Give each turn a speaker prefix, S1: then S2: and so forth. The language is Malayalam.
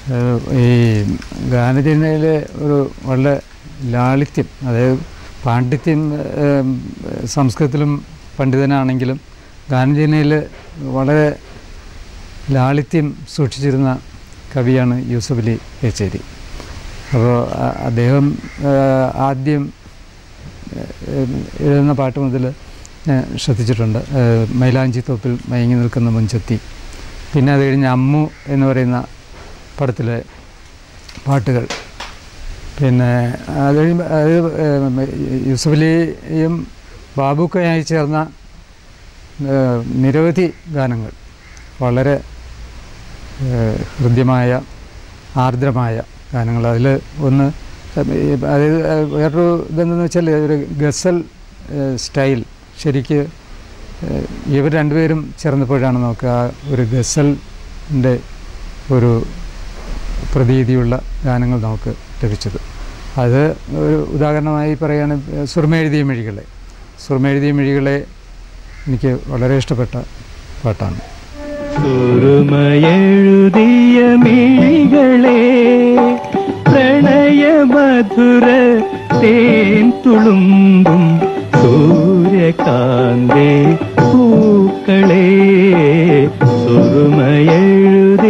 S1: ഏഹ് ഈ ഗാനരചനയിലെ ഒരു വളരെ ലാളിത്യം അതായത് പാണ്ഡിത്യം ഏഹ് സംസ്കൃതത്തിലും പണ്ഡിതനാണെങ്കിലും ഗാനരചനയിൽ വളരെ ലാളിത്യം സൂക്ഷിച്ചിരുന്ന കവിയാണ് യൂസഫ് അലി കേച്ചേരി അപ്പോൾ അ- അദ്ദേഹം ഏഹ് ആദ്യം ഏഹ് എഴുതുന്ന പാട്ട് മുതൽ ഞാൻ ശ്രദ്ധിച്ചിട്ടുണ്ട് ഏഹ് മൈലാഞ്ചി തോപ്പിൽ മയങ്ങി നിൽക്കുന്ന മുൻചത്തി പിന്നെ അത് കഴിഞ്ഞ് അമ്മു എന്ന് പറയുന്ന പടത്തിലെ പാട്ടുകൾ പിന്നെ അത് കഴിയുമ്പോൾ അത് ഏഹ് യൂസഫ് അലിയും ബാബുക്കയായി ചേർന്ന ഏഹ് നിരവധി ഗാനങ്ങൾ വളരെ ഏഹ് ഹൃദ്യമായ ആർദ്രമായ ഗാനങ്ങൾ അതിൽ ഒന്ന് ഈ അതായത് വേറൊരു ഇതെന്തെന്ന് വെച്ചാൽ ഒരു ഗസൽ ഏഹ് സ്റ്റൈൽ ശരിക്ക് ഏഹ് ഇവർ രണ്ടുപേരും ചേർന്നപ്പോഴാണ് നമുക്ക് ആ ഒരു ഗസലിൻ്റെ ഒരു പ്രതീതിയുള്ള ഗാനങ്ങൾ നമുക്ക് ലഭിച്ചത് അത് ഒരു ഉദാഹരണമായി പറയുകയാണ് സുർമെഴുതിയ മിഴികളെ സുർമെഴുതിയ മിഴികളെ എനിക്ക് വളരെ ഇഷ്ടപ്പെട്ട പാട്ടാണ്
S2: സുറുമയെഴുതിയ മിഴികളെ പ്രണയമധുര തേൻ തുളുമ്പും സൂര്യകാന്തേ പൂക്കളെ സുറുമയെഴുതിയ